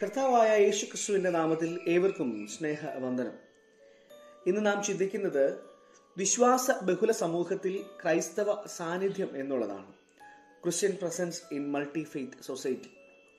കർത്താവായ യേശു ക്രിസ്തുവിന്റെ നാമത്തിൽ ഏവർക്കും സ്നേഹവന്ദനം ഇന്ന് നാം ചിന്തിക്കുന്നത് വിശ്വാസ ബഹുല സമൂഹത്തിൽ ക്രൈസ്തവ സാന്നിധ്യം എന്നുള്ളതാണ് Christian presence in multi faith society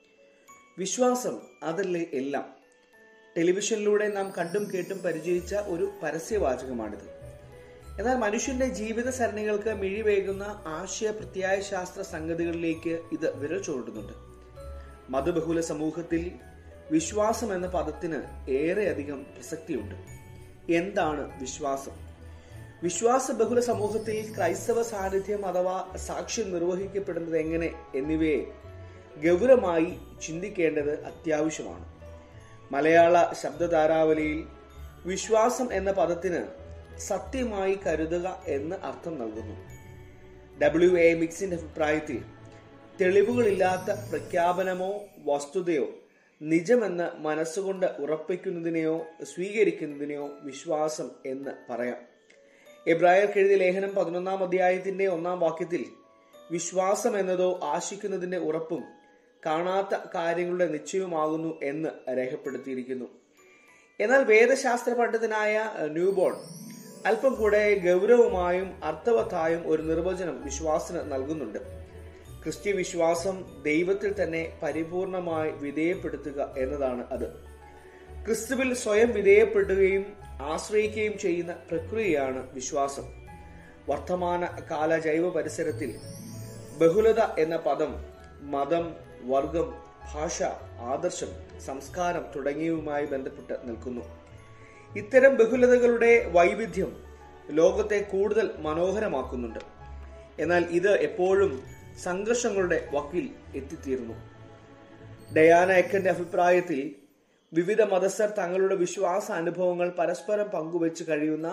വിശ്വാസം അതല്ലേ എല്ലാം ടെലിവിഷനിലൂടെ നാം കണ്ടും കേട്ടും പരിചയിച്ച ഒരു പരസ്യവാചകമാണിത് എന്നാൽ മനുഷ്യന്റെ ജീവിത സരണികൾക്ക് മിഴിവേകുന്ന ആശയ പ്രത്യായ ശാസ്ത്ര സംഗതികളിലേക്ക് ഇത് വിരൽ ചൂണ്ടുന്നുണ്ട് മതബഹുല സമൂഹത്തിൽ വിശ്വാസം എന്ന പദത്തിന് ഏറെയധികം പ്രസക്തിയുണ്ട് എന്താണ് വിശ്വാസം വിശ്വാസ ബഹുല സമൂഹത്തിൽ ക്രൈസ്തവ സാന്നിധ്യം അഥവാ സാക്ഷ്യം നിർവഹിക്കപ്പെടുന്നത് എങ്ങനെ എന്നിവയെ ഗൗരവമായി ചിന്തിക്കേണ്ടത് അത്യാവശ്യമാണ് മലയാള ശബ്ദധാരാവലിയിൽ വിശ്വാസം എന്ന പദത്തിന് സത്യമായി കരുതുക എന്ന് അർത്ഥം നൽകുന്നു ഡബ്ല്യു എ മിക്സിന്റെ അഭിപ്രായത്തിൽ തെളിവുകളില്ലാത്ത പ്രഖ്യാപനമോ വസ്തുതയോ നിജമെന്ന് മനസ്സുകൊണ്ട് ഉറപ്പിക്കുന്നതിനെയോ സ്വീകരിക്കുന്നതിനെയോ വിശ്വാസം എന്ന് പറയാം എബ്രായർക്ക് എഴുതിയ ലേഖനം പതിനൊന്നാം അധ്യായത്തിന്റെ ഒന്നാം വാക്യത്തിൽ വിശ്വാസം എന്നതോ ആശിക്കുന്നതിന്റെ ഉറപ്പും കാണാത്ത കാര്യങ്ങളുടെ നിശ്ചയവുമാകുന്നു എന്ന് രേഖപ്പെടുത്തിയിരിക്കുന്നു എന്നാൽ വേദശാസ്ത്ര പണ്ഡിതനായ ന്യൂബോൺ അല്പം കൂടെ ഗൗരവമായും അർത്ഥവത്തായും ഒരു നിർവചനം വിശ്വാസത്തിന് നൽകുന്നുണ്ട് ക്രിസ്ത്യ വിശ്വാസം ദൈവത്തിൽ തന്നെ പരിപൂർണമായി വിധേയപ്പെടുത്തുക എന്നതാണ് അത് ക്രിസ്തുവിൽ സ്വയം വിധേയപ്പെടുകയും ആശ്രയിക്കുകയും ചെയ്യുന്ന പ്രക്രിയയാണ് വിശ്വാസം വർത്തമാന കാല ജൈവ പരിസരത്തിൽ ബഹുലത എന്ന പദം മതം വർഗം ഭാഷ ആദർശം സംസ്കാരം തുടങ്ങിയവുമായി ബന്ധപ്പെട്ട് നിൽക്കുന്നു ഇത്തരം ബഹുലതകളുടെ വൈവിധ്യം ലോകത്തെ കൂടുതൽ മനോഹരമാക്കുന്നുണ്ട് എന്നാൽ ഇത് എപ്പോഴും സംഘർഷങ്ങളുടെ വക്കിൽ എത്തിത്തീർന്നു ഡയാന എക്കന്റെ അഭിപ്രായത്തിൽ വിവിധ മതസ്ഥർ തങ്ങളുടെ വിശ്വാസ അനുഭവങ്ങൾ പരസ്പരം പങ്കുവെച്ച് കഴിയുന്ന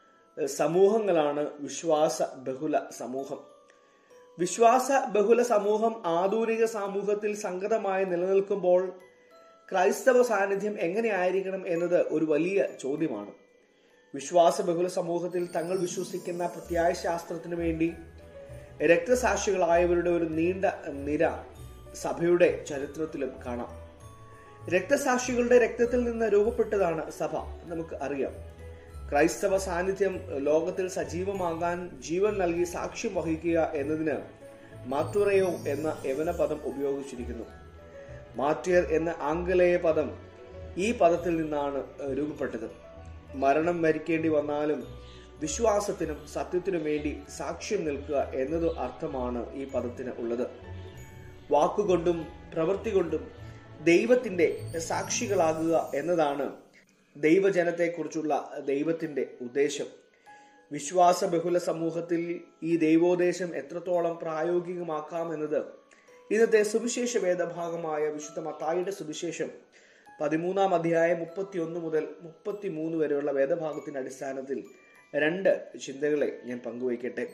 സമൂഹങ്ങളാണ് വിശ്വാസ ബഹുല സമൂഹം വിശ്വാസ ബഹുല സമൂഹം ആധുനിക സമൂഹത്തിൽ സംഗതമായി നിലനിൽക്കുമ്പോൾ ക്രൈസ്തവ സാന്നിധ്യം എങ്ങനെയായിരിക്കണം എന്നത് ഒരു വലിയ ചോദ്യമാണ് വിശ്വാസ ബഹുല സമൂഹത്തിൽ തങ്ങൾ വിശ്വസിക്കുന്ന പ്രത്യായ ശാസ്ത്രത്തിനു വേണ്ടി രക്തസാക്ഷികളായവരുടെ ഒരു നീണ്ട നിര സഭയുടെ ചരിത്രത്തിലും കാണാം രക്തസാക്ഷികളുടെ രക്തത്തിൽ നിന്ന് രൂപപ്പെട്ടതാണ് സഭ നമുക്ക് അറിയാം ക്രൈസ്തവ സാന്നിധ്യം ലോകത്തിൽ സജീവമാകാൻ ജീവൻ നൽകി സാക്ഷ്യം വഹിക്കുക എന്നതിന് മാത്തുറയോ എന്ന യവന പദം ഉപയോഗിച്ചിരിക്കുന്നു മാറ്റിയർ എന്ന ആംഗലേയ പദം ഈ പദത്തിൽ നിന്നാണ് രൂപപ്പെട്ടത് മരണം വരിക്കേണ്ടി വന്നാലും വിശ്വാസത്തിനും സത്യത്തിനും വേണ്ടി സാക്ഷ്യം നിൽക്കുക എന്നതു അർത്ഥമാണ് ഈ പദത്തിന് ഉള്ളത് വാക്കുകൊണ്ടും പ്രവൃത്തി കൊണ്ടും ദൈവത്തിന്റെ സാക്ഷികളാകുക എന്നതാണ് ദൈവജനത്തെക്കുറിച്ചുള്ള ദൈവത്തിന്റെ ഉദ്ദേശം വിശ്വാസ ബഹുല സമൂഹത്തിൽ ഈ ദൈവോദ്ദേശം എത്രത്തോളം പ്രായോഗികമാക്കാം എന്നത് ഇന്നത്തെ സുവിശേഷ വേദഭാഗമായ വിശുദ്ധ മത്തായിയുടെ സുവിശേഷം പതിമൂന്നാം അധ്യായം മുപ്പത്തിയൊന്ന് മുതൽ മുപ്പത്തിമൂന്ന് വരെയുള്ള വേദഭാഗത്തിന്റെ അടിസ്ഥാനത്തിൽ രണ്ട് ചിന്തകളെ ഞാൻ പങ്കുവയ്ക്കട്ടെ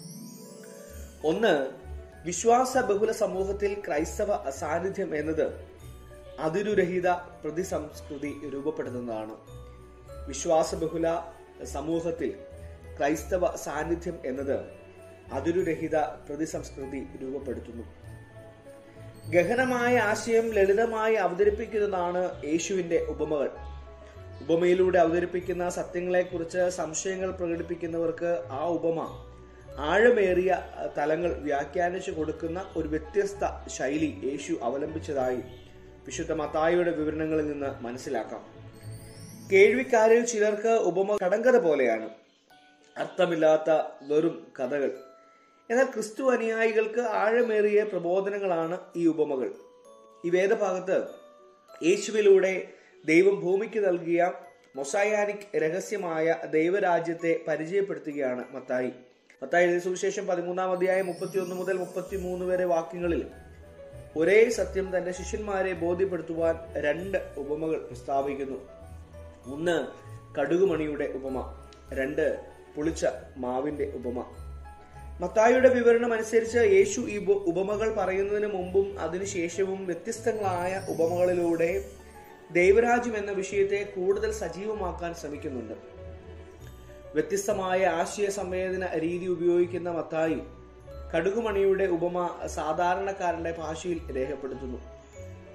ഒന്ന് വിശ്വാസ ബഹുല സമൂഹത്തിൽ ക്രൈസ്തവ സാന്നിധ്യം എന്നത് അതിരുരഹിത പ്രതിസംസ്കൃതി രൂപപ്പെടുത്തുന്നതാണ് വിശ്വാസ ബഹുല സമൂഹത്തിൽ ക്രൈസ്തവ സാന്നിധ്യം എന്നത് അതിരുരഹിത പ്രതിസംസ്കൃതി രൂപപ്പെടുത്തുന്നു ഗഹനമായ ആശയം ലളിതമായി അവതരിപ്പിക്കുന്നതാണ് യേശുവിന്റെ ഉപമകൾ ഉപമയിലൂടെ അവതരിപ്പിക്കുന്ന സത്യങ്ങളെക്കുറിച്ച് സംശയങ്ങൾ പ്രകടിപ്പിക്കുന്നവർക്ക് ആ ഉപമ ആഴമേറിയ തലങ്ങൾ വ്യാഖ്യാനിച്ചു കൊടുക്കുന്ന ഒരു വ്യത്യസ്ത ശൈലി യേശു അവലംബിച്ചതായി വിശുദ്ധ മത്തായിയുടെ വിവരണങ്ങളിൽ നിന്ന് മനസ്സിലാക്കാം കേൾവിക്കാരിൽ ചിലർക്ക് ഉപമ കടങ്കഥ പോലെയാണ് അർത്ഥമില്ലാത്ത വെറും കഥകൾ എന്നാൽ ക്രിസ്തു അനുയായികൾക്ക് ആഴമേറിയ പ്രബോധനങ്ങളാണ് ഈ ഉപമകൾ ഈ വേദഭാഗത്ത് യേശുവിലൂടെ ദൈവം ഭൂമിക്ക് നൽകിയ മൊസായാനിക് രഹസ്യമായ ദൈവരാജ്യത്തെ പരിചയപ്പെടുത്തുകയാണ് മത്തായി മത്തായി എഴുതിയ സുവിശേഷം പതിമൂന്നാം അധ്യായം മുപ്പത്തിയൊന്ന് മുതൽ മുപ്പത്തിമൂന്ന് വരെ വാക്യങ്ങളിൽ ഒരേ സത്യം തന്റെ ശിഷ്യന്മാരെ ബോധ്യപ്പെടുത്തുവാൻ രണ്ട് ഉപമകൾ പ്രസ്താവിക്കുന്നു ഒന്ന് കടുകുമണിയുടെ ഉപമ രണ്ട് പുളിച്ച മാവിന്റെ ഉപമ മത്തായിയുടെ വിവരണം അനുസരിച്ച് യേശു ഈ ഉപമകൾ പറയുന്നതിന് മുമ്പും അതിനുശേഷവും വ്യത്യസ്തങ്ങളായ ഉപമകളിലൂടെ ദൈവരാജ്യം എന്ന വിഷയത്തെ കൂടുതൽ സജീവമാക്കാൻ ശ്രമിക്കുന്നുണ്ട് വ്യത്യസ്തമായ ആശയ സംവേദന രീതി ഉപയോഗിക്കുന്ന മത്തായി കടുകുമണിയുടെ ഉപമ സാധാരണക്കാരന്റെ ഭാഷയിൽ രേഖപ്പെടുത്തുന്നു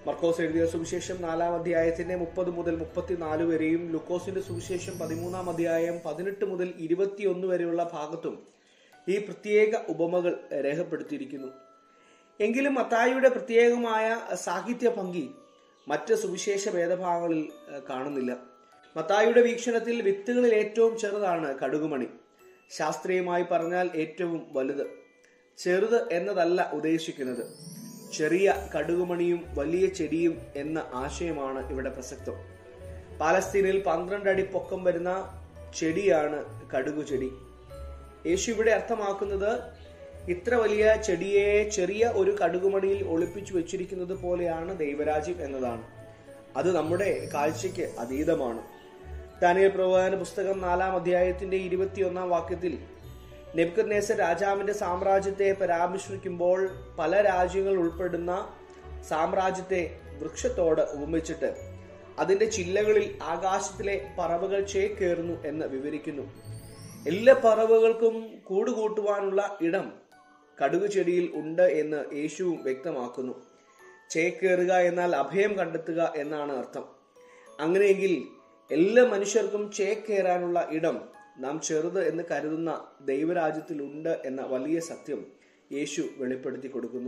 മർക്കോസ് എഴുതിയ സുവിശേഷം നാലാം അധ്യായത്തിന്റെ മുപ്പത് മുതൽ മുപ്പത്തിനാല് വരെയും ലുക്കോസിന്റെ സുവിശേഷം പതിമൂന്നാം അധ്യായം പതിനെട്ട് മുതൽ ഇരുപത്തിയൊന്ന് വരെയുള്ള ഭാഗത്തും ഈ പ്രത്യേക ഉപമകൾ രേഖപ്പെടുത്തിയിരിക്കുന്നു എങ്കിലും മത്തായിയുടെ പ്രത്യേകമായ സാഹിത്യ ഭംഗി മറ്റ് സുവിശേഷ ഭേദഭാഗങ്ങളിൽ ഏഹ്, കാണുന്നില്ല മത്തായിയുടെ വീക്ഷണത്തിൽ വിത്തുകളിൽ ഏറ്റവും ചെറുതാണ് കടുകുമണി ശാസ്ത്രീയമായി പറഞ്ഞാൽ ഏറ്റവും വലുത് ചെറുത് എന്നതല്ല ഉദ്ദേശിക്കുന്നത് ചെറിയ കടുകുമണിയും വലിയ ചെടിയും എന്ന ആശയമാണ് ഇവിടെ പ്രസക്തം പാലസ്തീനിൽ പന്ത്രണ്ട് അടി പൊക്കം വരുന്ന ചെടിയാണ് കടുകു ചെടി യേശു ഇവിടെ അർത്ഥമാക്കുന്നത് ഇത്ര വലിയ ചെടിയെ ചെറിയ ഒരു കടുകുമണിയിൽ ഒളിപ്പിച്ചു വെച്ചിരിക്കുന്നത് പോലെയാണ് ദൈവരാജ്യം എന്നതാണ് അത് നമ്മുടെ കാഴ്ചയ്ക്ക് അതീതമാണ് ദാനിയൽ പ്രവാചന പുസ്തകം നാലാം അധ്യായത്തിന്റെ ഇരുപത്തിയൊന്നാം വാക്യത്തിൽ നെബ്കദ്നേസർ രാജാവിന്റെ സാമ്രാജ്യത്തെ പരാമർശിക്കുമ്പോൾ പല രാജ്യങ്ങൾ ഉൾപ്പെടുന്ന സാമ്രാജ്യത്തെ വൃക്ഷത്തോട് ഉപമിച്ചിട്ട് അതിന്റെ ചില്ലകളിൽ ആകാശത്തിലെ പറവകൾ ചേക്കേറുന്നു എന്ന് വിവരിക്കുന്നു എല്ലാ പറവകൾക്കും കൂടുകൂട്ടുവാനുള്ള ഇടം കടുകു ചെടിയിൽ ഉണ്ട് എന്ന് യേശുവും വ്യക്തമാക്കുന്നു ചേക്കേറുക എന്നാൽ അഭയം കണ്ടെത്തുക എന്നാണ് അർത്ഥം അങ്ങനെയെങ്കിൽ എല്ലാ മനുഷ്യർക്കും ചേക്കേറാനുള്ള ഇടം നാം ചെറുത് എന്ന് കരുതുന്ന ദൈവരാജ്യത്തിലുണ്ട് എന്ന വലിയ സത്യം യേശു വെളിപ്പെടുത്തി കൊടുക്കുന്നു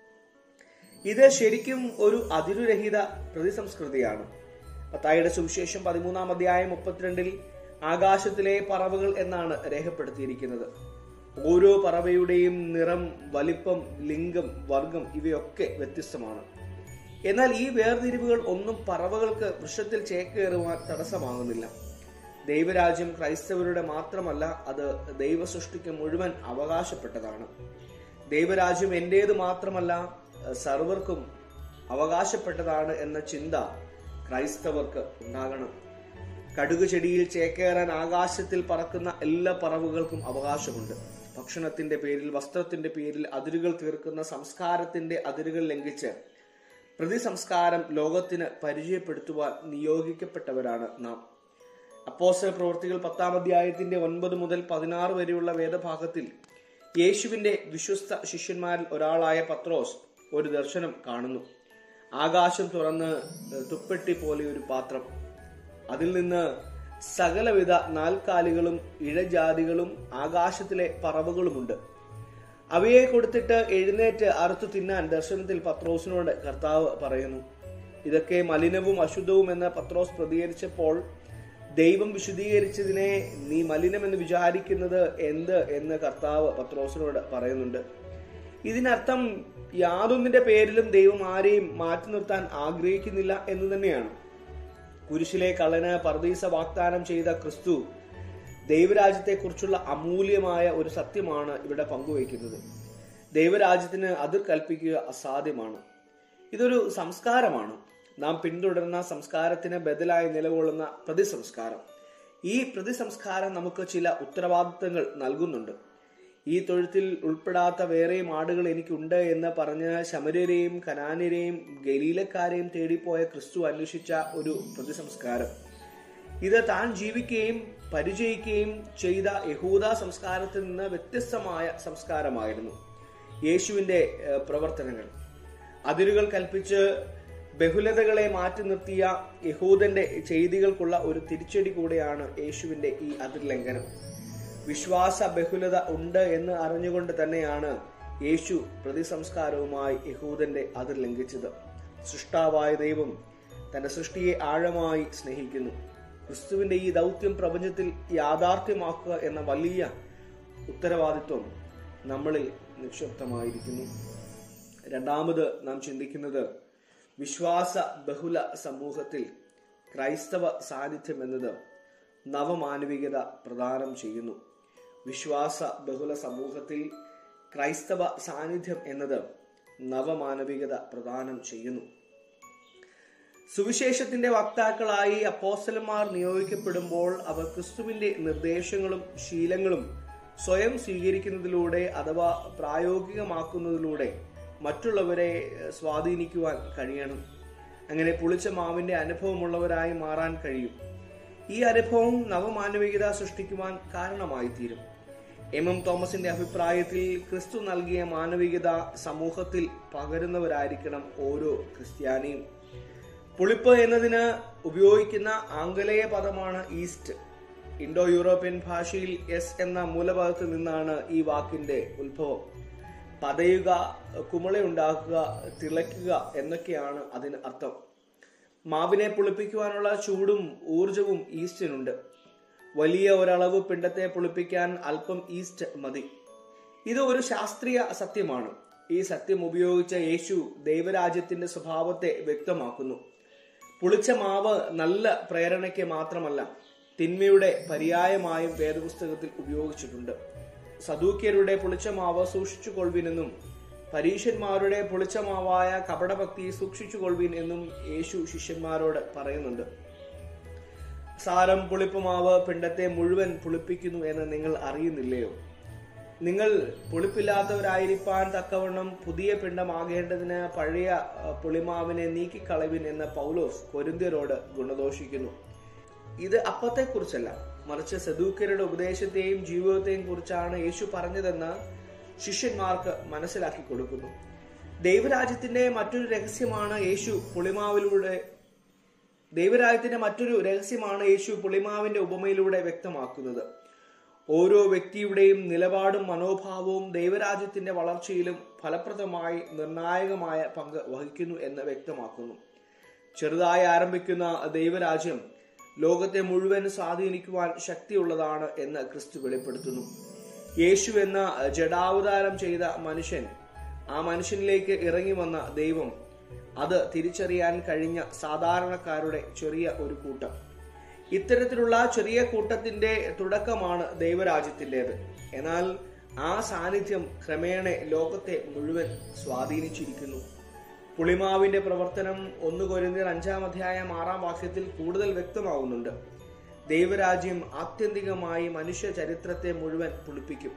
ഇത് ശരിക്കും ഒരു അതിരുരഹിത പ്രതിസംസ്കൃതിയാണ് പത്തായുടെ സുവിശേഷം പതിമൂന്നാം അധ്യായം മുപ്പത്തിരണ്ടിൽ ആകാശത്തിലെ പറവകൾ എന്നാണ് രേഖപ്പെടുത്തിയിരിക്കുന്നത് ഓരോ പറവയുടെയും നിറം വലിപ്പം ലിംഗം വർഗം ഇവയൊക്കെ വ്യത്യസ്തമാണ് എന്നാൽ ഈ വേർതിരിവുകൾ ഒന്നും പറവകൾക്ക് വൃക്ഷത്തിൽ ചേക്കേറുവാൻ തടസ്സമാകുന്നില്ല ദൈവരാജ്യം ക്രൈസ്തവരുടെ മാത്രമല്ല അത് ദൈവസൃഷ്ടിക്ക് മുഴുവൻ അവകാശപ്പെട്ടതാണ് ദൈവരാജ്യം എന്റേത് മാത്രമല്ല സർവർക്കും അവകാശപ്പെട്ടതാണ് എന്ന ചിന്ത ക്രൈസ്തവർക്ക് ഉണ്ടാകണം കടുക് ചെടിയിൽ ചേക്കേറാൻ ആകാശത്തിൽ പറക്കുന്ന എല്ലാ പറവുകൾക്കും അവകാശമുണ്ട് ഭക്ഷണത്തിന്റെ പേരിൽ വസ്ത്രത്തിന്റെ പേരിൽ അതിരുകൾ തീർക്കുന്ന സംസ്കാരത്തിന്റെ അതിരുകൾ ലംഘിച്ച് പ്രതിസംസ്കാരം ലോകത്തിന് പരിചയപ്പെടുത്തുവാൻ നിയോഗിക്കപ്പെട്ടവരാണ് നാം അപ്പോസ്റ്റൽ പ്രവൃത്തികൾ പത്താം അധ്യായത്തിന്റെ ഒൻപത് മുതൽ പതിനാറ് വരെയുള്ള വേദഭാഗത്തിൽ യേശുവിന്റെ വിശ്വസ്ത ശിഷ്യന്മാരിൽ ഒരാളായ പത്രോസ് ഒരു ദർശനം കാണുന്നു ആകാശം തുറന്ന് തുപ്പെട്ടി പോലെ ഒരു പാത്രം അതിൽ നിന്ന് സകലവിധ നാൽക്കാലികളും ഇഴജാതികളും ആകാശത്തിലെ പറവുകളുമുണ്ട് അവയെ കൊടുത്തിട്ട് എഴുന്നേറ്റ് അറുത്തു തിന്നാൻ ദർശനത്തിൽ പത്രോസിനോട് കർത്താവ് പറയുന്നു ഇതൊക്കെ മലിനവും അശുദ്ധവും എന്ന് പത്രോസ് പ്രതികരിച്ചപ്പോൾ ദൈവം വിശുദ്ധീകരിച്ചതിനെ നീ മലിനമെന്ന് വിചാരിക്കുന്നത് എന്ത് എന്ന് കർത്താവ് പത്രോസിനോട് പറയുന്നുണ്ട് ഇതിനർത്ഥം യാതൊന്നിന്റെ പേരിലും ദൈവം ആരെയും മാറ്റി നിർത്താൻ ആഗ്രഹിക്കുന്നില്ല എന്ന് തന്നെയാണ് കുരിശിലെ കള്ളന് പർദീസ വാഗ്ദാനം ചെയ്ത ക്രിസ്തു ദൈവരാജ്യത്തെക്കുറിച്ചുള്ള അമൂല്യമായ ഒരു സത്യമാണ് ഇവിടെ പങ്കുവയ്ക്കുന്നത് ദൈവരാജ്യത്തിന് അതിർ കൽപ്പിക്കുക അസാധ്യമാണ് ഇതൊരു സംസ്കാരമാണ് നാം പിന്തുടരുന്ന സംസ്കാരത്തിന് ബദലായി നിലകൊള്ളുന്ന പ്രതിസംസ്കാരം ഈ പ്രതിസംസ്കാരം നമുക്ക് ചില ഉത്തരവാദിത്തങ്ങൾ നൽകുന്നുണ്ട് ഈ തൊഴുത്തിൽ ഉൾപ്പെടാത്ത വേറെയും ആടുകൾ എനിക്കുണ്ട് എന്ന് പറഞ്ഞ് ശമര്യരെയും കനാന്യരെയും ഗലീലക്കാരെയും തേടിപ്പോയ ക്രിസ്തു അന്വേഷിച്ച ഒരു പ്രതിസംസ്കാരം ഇത് താൻ ജീവിക്കുകയും പരിചയിക്കുകയും ചെയ്ത യഹൂദ സംസ്കാരത്തിൽ നിന്ന് വ്യത്യസ്തമായ സംസ്കാരമായിരുന്നു യേശുവിന്റെ ഏഹ്, പ്രവർത്തനങ്ങൾ അതിരുകൾ കൽപ്പിച്ച് ബഹുലതകളെ മാറ്റി നിർത്തിയ യഹൂദന്റെ ചെയ്തികൾക്കുള്ള ഒരു തിരിച്ചടി കൂടെയാണ് യേശുവിന്റെ ഈ അതിർലംഘനം വിശ്വാസ ബഹുലത ഉണ്ട് എന്ന് അറിഞ്ഞുകൊണ്ട് തന്നെയാണ് യേശു പ്രതിസംസ്കാരവുമായി യഹൂദന്റെ അതിർ ലംഘിച്ചത് സൃഷ്ടാവായ ദൈവം തന്റെ സൃഷ്ടിയെ ആഴമായി സ്നേഹിക്കുന്നു ക്രിസ്തുവിന്റെ ഈ ദൗത്യം പ്രപഞ്ചത്തിൽ യാഥാർത്ഥ്യമാക്കുക എന്ന വലിയ ഉത്തരവാദിത്വം നമ്മളിൽ നിക്ഷിപ്തമായിരിക്കുന്നു രണ്ടാമത് നാം ചിന്തിക്കുന്നത് വിശ്വാസ ബഹുല സമൂഹത്തിൽ ക്രൈസ്തവ സാന്നിധ്യം എന്നത് നവമാനവികത പ്രദാനം ചെയ്യുന്നു വിശ്വാസ ബഹുല സമൂഹത്തിൽ ക്രൈസ്തവ സാന്നിധ്യം എന്നത് നവമാനവികത പ്രദാനം ചെയ്യുന്നു സുവിശേഷത്തിന്റെ വക്താക്കളായി അപ്പോസ്റ്റലന്മാർ നിയോഗിക്കപ്പെടുമ്പോൾ അവർ ക്രിസ്തുവിന്റെ നിർദ്ദേശങ്ങളും ശീലങ്ങളും സ്വയം സ്വീകരിക്കുന്നതിലൂടെ അഥവാ പ്രായോഗികമാക്കുന്നതിലൂടെ മറ്റുള്ളവരെ ഏഹ്, സ്വാധീനിക്കുവാൻ കഴിയണം അങ്ങനെ പുളിച്ച മാവിന്റെ അനുഭവമുള്ളവരായി മാറാൻ കഴിയും ഈ അനുഭവം നവമാനവികത സൃഷ്ടിക്കുവാൻ കാരണമായി തീരും എം എം തോമസിന്റെ അഭിപ്രായത്തിൽ ക്രിസ്തു നൽകിയ മാനവികത സമൂഹത്തിൽ പകരുന്നവരായിരിക്കണം ഓരോ ക്രിസ്ത്യാനിയും പുളിപ്പ് എന്നതിന് ഉപയോഗിക്കുന്ന ആംഗലേയ പദമാണ് ഈസ്റ്റ് ഇൻഡോ യൂറോപ്യൻ ഭാഷയിൽ എസ് എന്ന മൂലപദത്തിൽ നിന്നാണ് ഈ വാക്കിന്റെ ഉത്ഭവം പതയുക കുമളയുണ്ടാക്കുക തിളയ്ക്കുക എന്നൊക്കെയാണ് അതിന് അർത്ഥം മാവിനെ പുളിപ്പിക്കുവാനുള്ള ചൂടും ഊർജവും ഈസ്റ്റിനുണ്ട് വലിയ ഒരളവ് പിണ്ടത്തെ പുളിപ്പിക്കാൻ അല്പം ഈസ്റ്റ് മതി ഇത് ഒരു ശാസ്ത്രീയ സത്യമാണ് ഈ സത്യം ഉപയോഗിച്ച യേശു ദൈവരാജ്യത്തിന്റെ സ്വഭാവത്തെ വ്യക്തമാക്കുന്നു പുളിച്ച മാവ് നല്ല പ്രേരണയ്ക്ക് മാത്രമല്ല തിന്മയുടെ പര്യായമായും വേദപുസ്തകത്തിൽ ഉപയോഗിച്ചിട്ടുണ്ട് സദൂക്യരുടെ പുളിച്ച മാവ് സൂക്ഷിച്ചു കൊള്ളുവിനെന്നും പരീശന്മാരുടെ പുളിച്ച മാവായ കപടഭക്തി സൂക്ഷിച്ചു കൊള്ളുവിൻ എന്നും യേശു ശിഷ്യന്മാരോട് പറയുന്നുണ്ട് സാരം പുളിപ്പുമാവ് പിണ്ടത്തെ മുഴുവൻ പുളിപ്പിക്കുന്നു എന്ന് നിങ്ങൾ അറിയുന്നില്ലയോ നിങ്ങൾ പുളിപ്പില്ലാത്തവരായിരിക്കാൻ തക്കവണ്ണം പുതിയ പിണ്ടമാകേണ്ടതിന് പഴയ അഹ്, പുളിമാവിനെ നീക്കിക്കളവിൻ എന്ന് പൗലോസ് കൊരിന്ത്യരോട് ഗുണദോഷിക്കുന്നു ഇത് അപ്പത്തെക്കുറിച്ചല്ല മറിച്ച് സദൂക്യരുടെ ഉപദേശത്തെയും ജീവിതത്തെയും കുറിച്ചാണ് യേശു പറഞ്ഞതെന്ന് ശിഷ്യന്മാർക്ക് മനസ്സിലാക്കി കൊടുക്കുന്നു ദൈവരാജ്യത്തിന്റെ മറ്റൊരു രഹസ്യമാണ് യേശു പുളിമാവിലൂടെ ദൈവരാജ്യത്തിന്റെ മറ്റൊരു രഹസ്യമാണ് യേശു പുളിമാവിന്റെ ഉപമയിലൂടെ വ്യക്തമാക്കുന്നത് ഓരോ വ്യക്തിയുടെയും നിലപാടും മനോഭാവവും ദൈവരാജ്യത്തിന്റെ വളർച്ചയിലും ഫലപ്രദമായി നിർണായകമായ പങ്ക് വഹിക്കുന്നു എന്ന് വ്യക്തമാക്കുന്നു ചെറുതായി ആരംഭിക്കുന്ന ദൈവരാജ്യം ലോകത്തെ മുഴുവൻ സ്വാധീനിക്കുവാൻ ശക്തിയുള്ളതാണ് എന്ന് ക്രിസ്തു വെളിപ്പെടുത്തുന്നു യേശു എന്ന ജഡാവതാരം ചെയ്ത മനുഷ്യൻ ആ മനുഷ്യനിലേക്ക് ഇറങ്ങി വന്ന ദൈവം അത് തിരിച്ചറിയാൻ കഴിഞ്ഞ സാധാരണക്കാരുടെ ചെറിയ ഒരു കൂട്ടം ഇത്തരത്തിലുള്ള ചെറിയ കൂട്ടത്തിന്റെ തുടക്കമാണ് ദൈവരാജ്യത്തിൻ്റെത് എന്നാൽ ആ സാന്നിധ്യം ക്രമേണ ലോകത്തെ മുഴുവൻ സ്വാധീനിച്ചിരിക്കുന്നു പുളിമാവിന്റെ പ്രവർത്തനം ഒന്ന് കൊരിന്തിയർ അഞ്ചാം അധ്യായം ആറാം വാക്യത്തിൽ കൂടുതൽ വ്യക്തമാകുന്നുണ്ട് ദൈവരാജ്യം ആത്യന്തികമായി മനുഷ്യ ചരിത്രത്തെ മുഴുവൻ പുളിപ്പിക്കും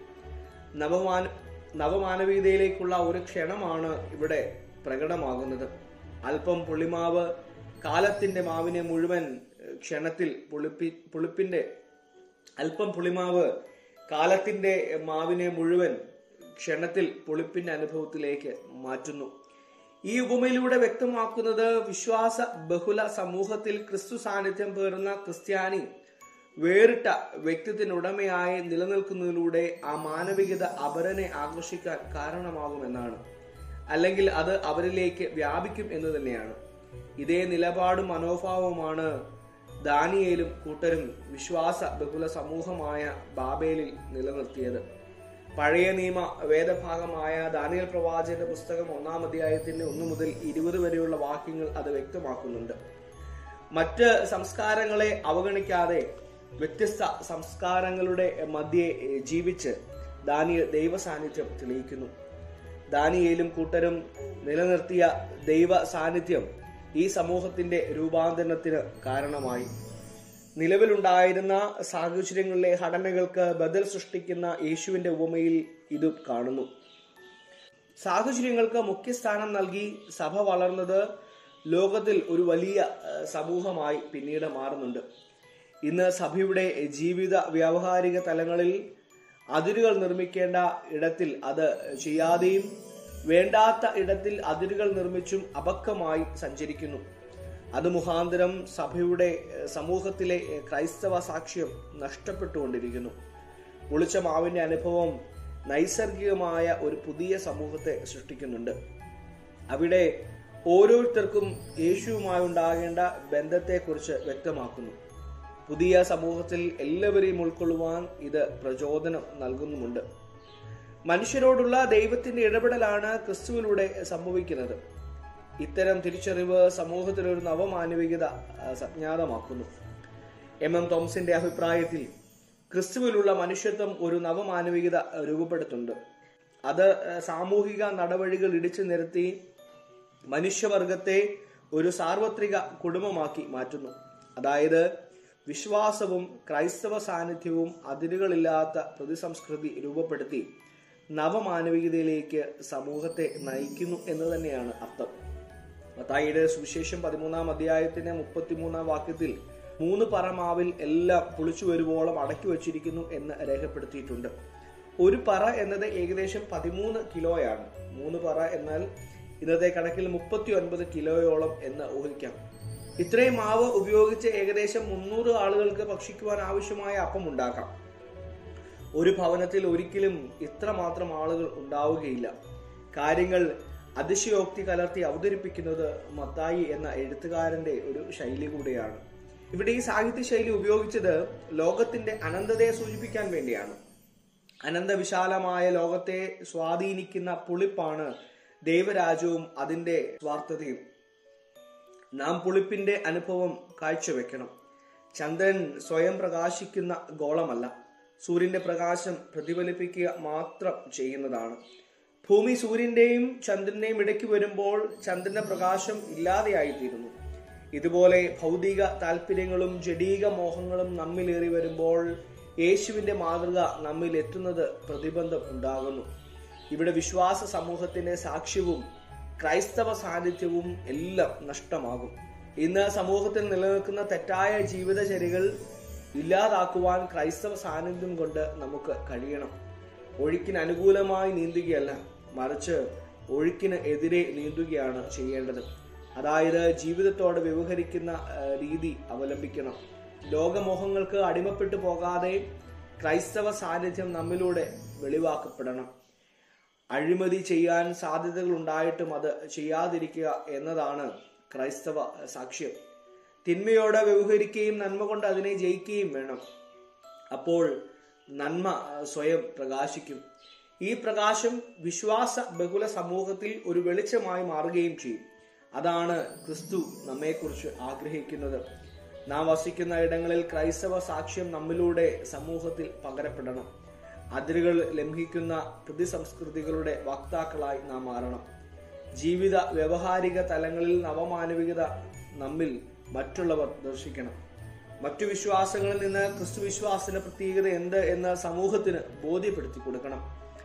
നവമാന നവമാനവീയതയിലേക്കുള്ള ഒരു ക്ഷണമാണ് ഇവിടെ പ്രകടമാകുന്നത് അല്പം പുളിമാവ് കാലത്തിന്റെ മാവിനെ മുഴുവൻ ഏഹ്, ക്ഷണത്തിൽ പുളിപ്പി പുളിപ്പിന്റെ അല്പം പുളിമാവ് കാലത്തിന്റെ മാവിനെ മുഴുവൻ ക്ഷണത്തിൽ പുളിപ്പിന്റെ അനുഭവത്തിലേക്ക് മാറ്റുന്നു ഈ ഉപമയിലൂടെ വ്യക്തമാക്കുന്നത് വിശ്വാസ ബഹുല സമൂഹത്തിൽ ക്രിസ്തു സാന്നിധ്യം പേറുന്ന ക്രിസ്ത്യാനി വേറിട്ട വ്യക്തിത്വത്തിനുടമയായി നിലനിൽക്കുന്നതിലൂടെ ആ മാനവികത അപരനെ ആകർഷിക്കാൻ കാരണമാകുമെന്നാണ് അല്ലെങ്കിൽ അത് അവരിലേക്ക് വ്യാപിക്കും എന്ന് തന്നെയാണ് ഇതേ നിലപാടും മനോഭാവവുമാണ് ദാനിയേലും കൂട്ടരും വിശ്വാസ ബഹുല സമൂഹമായ ബാബേലിൽ നിലനിർത്തിയത് പഴയ നിയമ വേദഭാഗമായ ദാനിയൽ പ്രവാചകന്റെ പുസ്തകം ഒന്നാം അധ്യായത്തിന്റെ ഒന്ന് മുതൽ ഇരുപത് വരെയുള്ള വാക്യങ്ങൾ അത് വ്യക്തമാക്കുന്നുണ്ട് മറ്റ് സംസ്കാരങ്ങളെ അവഗണിക്കാതെ വ്യത്യസ്ത സംസ്കാരങ്ങളുടെ മധ്യേ ഏഹ്, ജീവിച്ച് ദാനിയ ദൈവ സാന്നിധ്യം തെളിയിക്കുന്നു ദാനിയേലും കൂട്ടരും നിലനിർത്തിയ ദൈവ സാന്നിധ്യം ഈ സമൂഹത്തിന്റെ രൂപാന്തരണത്തിന് കാരണമായി നിലവിലുണ്ടായിരുന്ന സാഹചര്യങ്ങളിലെ ഘടനകൾക്ക് ബദൽ സൃഷ്ടിക്കുന്ന യേശുവിന്റെ ഉപമയിൽ ഇത് കാണുന്നു സാഹചര്യങ്ങൾക്ക് മുഖ്യസ്ഥാനം നൽകി സഭ വളർന്നത് ലോകത്തിൽ ഒരു വലിയ ഏഹ്, സമൂഹമായി പിന്നീട് മാറുന്നുണ്ട് ഇന്ന് സഭയുടെ ജീവിത വ്യാവഹാരിക തലങ്ങളിൽ അതിരുകൾ നിർമ്മിക്കേണ്ട ഇടത്തിൽ അത് ചെയ്യാതെയും വേണ്ടാത്ത ഇടത്തിൽ അതിരുകൾ നിർമ്മിച്ചും അപക്വമായി സഞ്ചരിക്കുന്നു അത് മുഖാന്തരം സഭയുടെ ഏഹ്, സമൂഹത്തിലെ ഏഹ്, ക്രൈസ്തവ സാക്ഷ്യം നഷ്ടപ്പെട്ടുകൊണ്ടിരിക്കുന്നു പുളിച്ച മാവിന്റെ അനുഭവം നൈസർഗികമായ ഒരു പുതിയ സമൂഹത്തെ സൃഷ്ടിക്കുന്നുണ്ട് അവിടെ ഓരോരുത്തർക്കും യേശുവുമായി ഉണ്ടാകേണ്ട ബന്ധത്തെക്കുറിച്ച് വ്യക്തമാക്കുന്നു പുതിയ സമൂഹത്തിൽ എല്ലാവരെയും ഉൾക്കൊള്ളുവാൻ ഇത് പ്രചോദനം നൽകുന്നുമുണ്ട് മനുഷ്യരോടുള്ള ദൈവത്തിന്റെ ഇടപെടലാണ് ക്രിസ്തുവിലൂടെ സംഭവിക്കുന്നത് ഇത്തരം തിരിച്ചറിവ് സമൂഹത്തിൽ ഒരു നവമാനവികത ആ, സംജാതമാക്കുന്നു എം എം തോമസിന്റെ അഭിപ്രായത്തിൽ ക്രിസ്തുവിലുള്ള മനുഷ്യത്വം ഒരു നവമാനവികത രൂപപ്പെടുത്തുന്നുണ്ട് അത് ആ, സാമൂഹിക നടപടികൾ ഇടിച്ചു നിരത്തി മനുഷ്യവർഗത്തെ ഒരു സാർവത്രിക കുടുംബമാക്കി മാറ്റുന്നു അതായത് വിശ്വാസവും ക്രൈസ്തവ സാന്നിധ്യവും അതിരുകളില്ലാത്ത പ്രതിസംസ്കൃതി രൂപപ്പെടുത്തി നവമാനവികതയിലേക്ക് സമൂഹത്തെ നയിക്കുന്നു എന്ന് തന്നെയാണ് അർത്ഥം മത്തായിയുടെ സുവിശേഷം പതിമൂന്നാം അധ്യായത്തിന്റെ മുപ്പത്തിമൂന്നാം വാക്യത്തിൽ മൂന്ന് പറമാവിൽ എല്ലാം പുളിച്ചു വരുവോളം അടക്കി വച്ചിരിക്കുന്നു എന്ന് രേഖപ്പെടുത്തിയിട്ടുണ്ട് ഒരു പറ എന്നത് ഏകദേശം പതിമൂന്ന് കിലോയാണ് മൂന്ന് പറ എന്നാൽ ഇന്നത്തെ കണക്കിൽ മുപ്പത്തി ഒൻപത് കിലോയോളം എന്ന് ഊഹിക്കാം ഇത്രയും മാവ് ഉപയോഗിച്ച് ഏകദേശം മുന്നൂറ് ആളുകൾക്ക് ഭക്ഷിക്കുവാൻ ആവശ്യമായ അപ്പം ഉണ്ടാക്കാം ഒരു ഭവനത്തിൽ ഒരിക്കലും ഇത്രമാത്രം ആളുകൾ ഉണ്ടാവുകയില്ല കാര്യങ്ങൾ അതിശയോക്തി കലർത്തി അവതരിപ്പിക്കുന്നത് മത്തായി എന്ന എഴുത്തുകാരന്റെ ഒരു ശൈലി കൂടെയാണ് ഇവിടെ ഈ സാഹിത്യ ശൈലി ഉപയോഗിച്ചത് ലോകത്തിന്റെ അനന്തതയെ സൂചിപ്പിക്കാൻ വേണ്ടിയാണ് അനന്തവിശാലമായ ലോകത്തെ സ്വാധീനിക്കുന്ന പുളിപ്പാണ് ദൈവരാജ്യവും അതിന്റെ സ്വാർത്ഥതയും നാം പുളിപ്പിന്റെ അനുഭവം കാഴ്ചവെക്കണം ചന്ദ്രൻ സ്വയം പ്രകാശിക്കുന്ന ഗോളമല്ല സൂര്യന്റെ പ്രകാശം പ്രതിഫലിപ്പിക്കുക മാത്രം ചെയ്യുന്നതാണ് ഭൂമി സൂര്യന്റെയും ചന്ദ്രന്റെയും ഇടയ്ക്ക് വരുമ്പോൾ ചന്ദ്രന്റെ പ്രകാശം ഇല്ലാതെയായിത്തീരുന്നു ഇതുപോലെ ഭൗതിക താല്പര്യങ്ങളും ജഡീക മോഹങ്ങളും നമ്മിലേറി വരുമ്പോൾ യേശുവിന്റെ മാതൃക നമ്മിൽ എത്തുന്നത് പ്രതിബന്ധം ഉണ്ടാകുന്നു ഇവിടെ വിശ്വാസ സമൂഹത്തിന്റെ സാക്ഷ്യവും ക്രൈസ്തവ സാന്നിധ്യവും എല്ലാം നഷ്ടമാകും ഇന്ന് സമൂഹത്തിൽ നിലനിൽക്കുന്ന തെറ്റായ ജീവിതചര്യകൾ ഇല്ലാതാക്കുവാൻ ക്രൈസ്തവ സാന്നിധ്യം കൊണ്ട് നമുക്ക് കഴിയണം ഒഴുക്കിന് അനുകൂലമായി നീന്തുകയല്ല മറിച്ച് ഒഴുക്കിന് എതിരെ നീന്തുകയാണ് ചെയ്യേണ്ടത് അതായത് ജീവിതത്തോട് വ്യവഹരിക്കുന്ന ആ, രീതി അവലംബിക്കണം ലോകമോഹങ്ങൾക്ക് അടിമപ്പെട്ടു പോകാതെ ക്രൈസ്തവ സാന്നിധ്യം നമ്മിലൂടെ വെളിവാക്കപ്പെടണം അഴിമതി ചെയ്യാൻ സാധ്യതകൾ ഉണ്ടായിട്ടും അത് ചെയ്യാതിരിക്കുക എന്നതാണ് ക്രൈസ്തവ സാക്ഷ്യം തിന്മയോടെ വ്യവഹരിക്കുകയും നന്മ കൊണ്ട് അതിനെ ജയിക്കുകയും വേണം അപ്പോൾ നന്മ ആ, സ്വയം പ്രകാശിക്കും ഈ പ്രകാശം വിശ്വാസ ബഹുല സമൂഹത്തിൽ ഒരു വെളിച്ചമായി മാറുകയും ചെയ്യും അതാണ് ക്രിസ്തു നമ്മെക്കുറിച്ച് ആഗ്രഹിക്കുന്നത് നാം വസിക്കുന്ന ഇടങ്ങളിൽ ക്രൈസ്തവ സാക്ഷ്യം നമ്മിലൂടെ സമൂഹത്തിൽ പകരപ്പെടണം അതിരുകൾ ലംഘിക്കുന്ന പ്രതിസംസ്കൃതികളുടെ വക്താക്കളായി നാം മാറണം ജീവിത വ്യവഹാരിക തലങ്ങളിൽ നവമാനവികത നമ്മിൽ മറ്റുള്ളവർ ദർശിക്കണം മറ്റു വിശ്വാസങ്ങളിൽ നിന്ന് ക്രിസ്തു വിശ്വാസത്തിന്റെ പ്രത്യേകത എന്ത് എന്ന് സമൂഹത്തിന് ബോധ്യപ്പെടുത്തി കൊടുക്കണം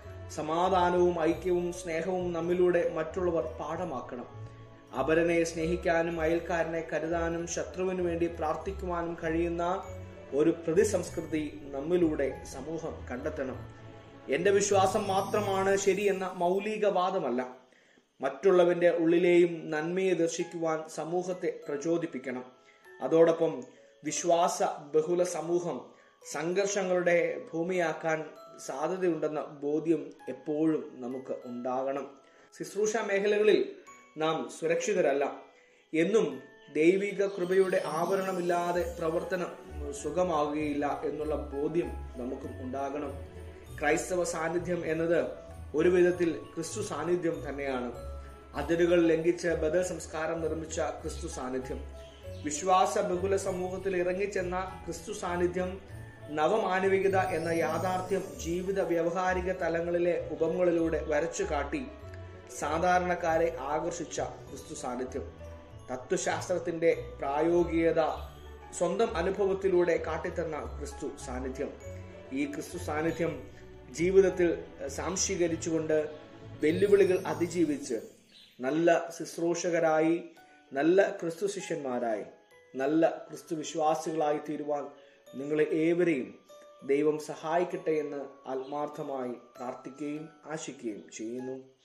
സമാധാനവും ഐക്യവും സ്നേഹവും നമ്മിലൂടെ മറ്റുള്ളവർ പാഠമാക്കണം അപരനെ സ്നേഹിക്കാനും അയൽക്കാരനെ കരുതാനും ശത്രുവിനു വേണ്ടി പ്രാർത്ഥിക്കുവാനും കഴിയുന്ന ഒരു പ്രതിസംസ്കൃതി നമ്മിലൂടെ സമൂഹം കണ്ടെത്തണം എന്റെ വിശ്വാസം മാത്രമാണ് ശരിയെന്ന മൗലികവാദമല്ല മറ്റുള്ളവന്റെ ഉള്ളിലെയും നന്മയെ ദർശിക്കുവാൻ സമൂഹത്തെ പ്രചോദിപ്പിക്കണം അതോടൊപ്പം വിശ്വാസ ബഹുല സമൂഹം സംഘർഷങ്ങളുടെ ഭൂമിയാക്കാൻ സാധ്യതയുണ്ടെന്ന ബോധ്യം എപ്പോഴും നമുക്ക് ഉണ്ടാകണം ശുശ്രൂഷ മേഖലകളിൽ നാം സുരക്ഷിതരല്ല എന്നും ദൈവിക കൃപയുടെ ആവരണമില്ലാതെ പ്രവർത്തനം സുഖമാവുകയില്ല എന്നുള്ള ബോധ്യം നമുക്കും ഉണ്ടാകണം ക്രൈസ്തവ സാന്നിധ്യം എന്നത് ഒരു വിധത്തിൽ ക്രിസ്തു സാന്നിധ്യം തന്നെയാണ് അതിരുകൾ ലംഘിച്ച് ബദൽ സംസ്കാരം നിർമ്മിച്ച ക്രിസ്തു സാന്നിധ്യം വിശ്വാസ ബഹുല സമൂഹത്തിൽ ഇറങ്ങിച്ചെന്ന ക്രിസ്തു സാന്നിധ്യം നവമാനവികത എന്ന യാഥാർത്ഥ്യം ജീവിത വ്യവഹാരിക തലങ്ങളിലെ ഉപമകളിലൂടെ വരച്ചു കാട്ടി സാധാരണക്കാരെ ആകർഷിച്ച ക്രിസ്തു സാന്നിധ്യം തത്വശാസ്ത്രത്തിന്റെ പ്രായോഗികത സ്വന്തം അനുഭവത്തിലൂടെ കാട്ടിത്തന്ന ക്രിസ്തു സാന്നിധ്യം ഈ ക്രിസ്തു സാന്നിധ്യം ജീവിതത്തിൽ സാംശീകരിച്ചുകൊണ്ട് വെല്ലുവിളികൾ അതിജീവിച്ച് നല്ല ശുശ്രൂഷകരായി നല്ല ക്രിസ്തു ശിഷ്യന്മാരായി നല്ല ക്രിസ്തു വിശ്വാസികളായി തീരുവാൻ നിങ്ങളെ ഏവരെയും ദൈവം സഹായിക്കട്ടെ എന്ന് ആത്മാർത്ഥമായി പ്രാർത്ഥിക്കുകയും ആശിക്കുകയും ചെയ്യുന്നു